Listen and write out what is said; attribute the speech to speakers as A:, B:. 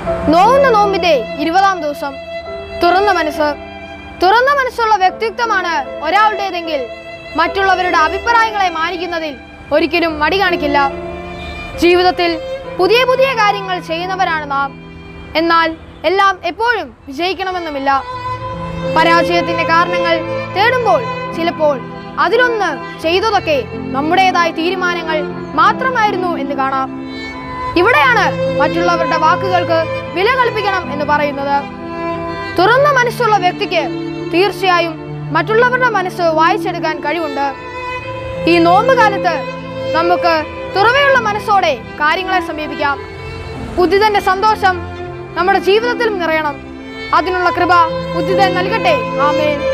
A: നോവുന്ന നോമ്പിന്റെ ഇരുപതാം ദിവസം തുറന്ന മനസ്സ് തുറന്ന മനസ്സുള്ള വ്യക്തിത്വമാണ് ഒരാളുടേതെങ്കിൽ മറ്റുള്ളവരുടെ അഭിപ്രായങ്ങളെ മാനിക്കുന്നതിൽ ഒരിക്കലും മടി കാണിക്കില്ല ജീവിതത്തിൽ പുതിയ പുതിയ കാര്യങ്ങൾ ചെയ്യുന്നവരാണ് നാം എന്നാൽ എല്ലാം എപ്പോഴും വിജയിക്കണമെന്നുമില്ല പരാജയത്തിന്റെ കാരണങ്ങൾ തേടുമ്പോൾ ചിലപ്പോൾ അതിലൊന്ന് ചെയ്തതൊക്കെ നമ്മുടേതായ തീരുമാനങ്ങൾ മാത്രമായിരുന്നു എന്ന് കാണാം ഇവിടെയാണ് മറ്റുള്ളവരുടെ വാക്കുകൾക്ക് വില കൽപ്പിക്കണം എന്ന് പറയുന്നത് തുറന്ന മനസ്സുള്ള വ്യക്തിക്ക് തീർച്ചയായും മറ്റുള്ളവരുടെ മനസ്സ് വായിച്ചെടുക്കാൻ കഴിവുണ്ട് ഈ നോമ്പ് കാലത്ത് നമുക്ക് തുറവയുള്ള മനസ്സോടെ കാര്യങ്ങളെ സമീപിക്കാം ഉദിതന്റെ സന്തോഷം നമ്മുടെ ജീവിതത്തിലും നിറയണം അതിനുള്ള കൃപ ഉദിതൻ നൽകട്ടെ ആമേൻ